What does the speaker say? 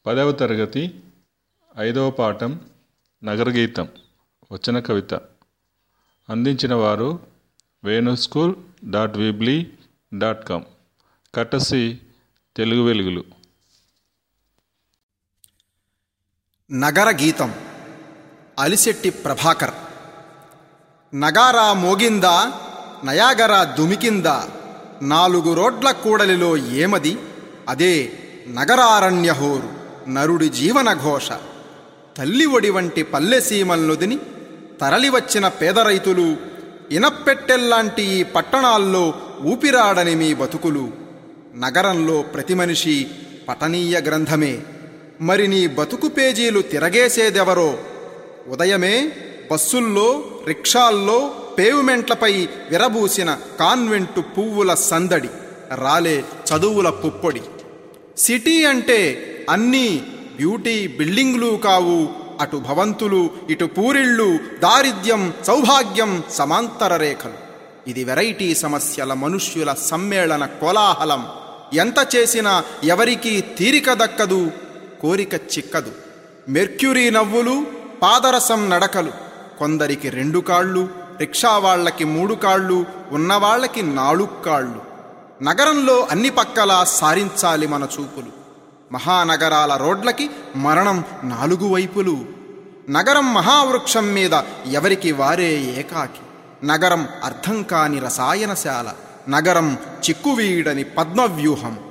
పదవ తరగతి ఐదవ పాఠం నగరగీతం వచన కవిత అందించిన వారు Venu school dot weebly dot com courtesy Telugu వెలుగులు నగర గీతం అలిశెట్టి ప్రభాకర్ నగారా మోగిందా నయాగరా దుమికిందా నాలుగు రోడ్ల కూడలిలో ఏమది అదే నగరారణ్యహోరు నరుడి జీవన ఘోష తల్లి ఒడి వంటి పల్లెసీమల్నొదిని తరలివచ్చిన పేద రైతులు ఇనప్పెట్టెల్లాంటి ఈ పట్టణాల్లో ఊపిరాడని మీ బతుకులు నగరంలో ప్రతి మనిషి పఠనీయ గ్రంథమే మరి నీ బతుకు పేజీలు తిరగేసేదెవరో ఉదయమే బస్సుల్లో రిక్షాల్లో పేవ్మెంట్లపై విరబూసిన కాన్వెంటు పువ్వుల సందడి రాలే చదువుల పుప్పొడి సిటీ అంటే అన్నీ బ్యూటీ బిల్డింగ్లు కావు అటు భవంతులు ఇటు పూరిళ్ళు దారిద్ర్యం సౌభాగ్యం సమాంతర రేఖలు ఇది వెరైటీ సమస్యల మనుష్యుల సమ్మేళన కోలాహలం ఎంత చేసినా ఎవరికీ తీరిక దక్కదు కోరిక చిక్కదు మెర్క్యూరీ నవ్వులు పాదరసం నడకలు కొందరికి రెండు కాళ్ళు రిక్షా వాళ్ళకి మూడు కాళ్ళు ఉన్నవాళ్ళకి నాలుగు కాళ్ళు నగరంలో అన్ని పక్కలా సారించాలి మన చూపులు మహానగరాల రోడ్లకి మరణం నాలుగు వైపులు నగరం మహావృక్షం మీద ఎవరికి వారే ఏకాకి నగరం అర్థం కాని రసాయనశాల నగరం చిక్కువీడని పద్మవ్యూహం